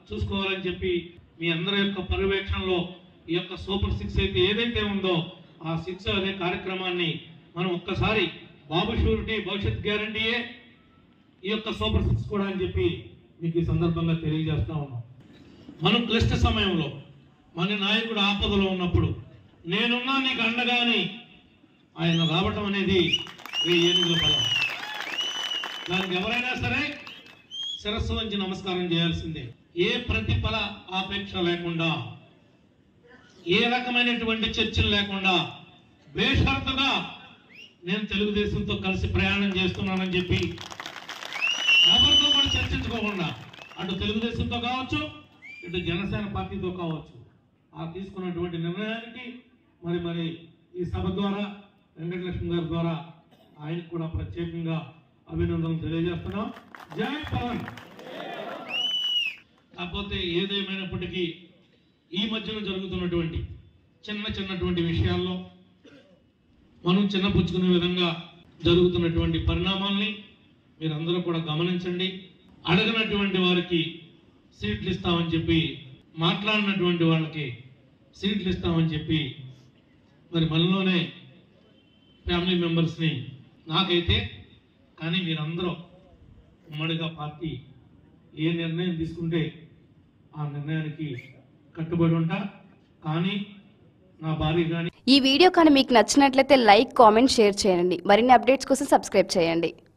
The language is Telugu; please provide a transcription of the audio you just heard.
చూసుకోవాలని చెప్పి మీ అందరి యొక్క పర్యవేక్షణలో ఈ యొక్క సూపర్ సిక్స్ అయితే ఏదైతే ఉందో ఆ సిక్స్ అనే కార్యక్రమాన్ని మనం ఒక్కసారి బాబు షూరిటీ భవిష్యత్ గ్యారంటీయే ఈ యొక్క సూపర్ సిక్స్ కూడా అని చెప్పి మీకు ఈ సందర్భంగా తెలియజేస్తా ఉన్నాం మనం క్లిష్ట సమయంలో మన నాయకుడు ఆపదలో ఉన్నప్పుడు నేనున్నా నీకు అండగాని ఆయన రావటం అనేది ఈ ఏనుగుల బలం దానికి ఎవరైనా సరే శిరస్సు వంచి నమస్కారం చేయాల్సిందే ఏ ప్రతిఫల ఆపేక్ష లేకుండా ఏ రకమైనటువంటి చర్చలు లేకుండా బేషరతుగా నేను తెలుగుదేశంతో కలిసి ప్రయాణం చేస్తున్నానని చెప్పి ఎవరితో కూడా చర్చించుకోకుండా అటు తెలుగుదేశంతో కావచ్చు ఇటు జనసేన పార్టీతో కావచ్చు ఆ తీసుకున్నటువంటి నిర్ణయానికి మరి మరి ఈ సభ ద్వారా వెంకటలక్ష్మి గారి ద్వారా ఆయనకు కూడా ప్రత్యేకంగా అభినందనలు తెలియజేస్తున్నాం జై పవన్ కాకపోతే ఏదేమైనప్పటికీ ఈ మధ్యన జరుగుతున్నటువంటి చిన్న చిన్నటువంటి విషయాల్లో మనం చిన్నపుచ్చుకునే విధంగా జరుగుతున్నటువంటి పరిణామాల్ని మీరందరూ కూడా గమనించండి అడగనటువంటి వారికి సీట్లు ఇస్తామని చెప్పి మాట్లాడినటువంటి వాళ్ళకి సీట్లు ఇస్తామని చెప్పి మరి మనలోనే ఫ్యామిలీ మెంబర్స్ని నాకైతే కానీ మీరందరూ ఉమ్మడిగా పార్టీ ఏ నిర్ణయం తీసుకుంటే ఆ నిర్ణయానికి కట్టుబడి ఉంటా కానీ నా భార్య కానీ ఈ వీడియో కానీ మీకు నచ్చినట్లయితే లైక్ కామెంట్ షేర్ చేయండి మరిన్ని అప్డేట్స్ కోసం సబ్స్క్రైబ్ చేయండి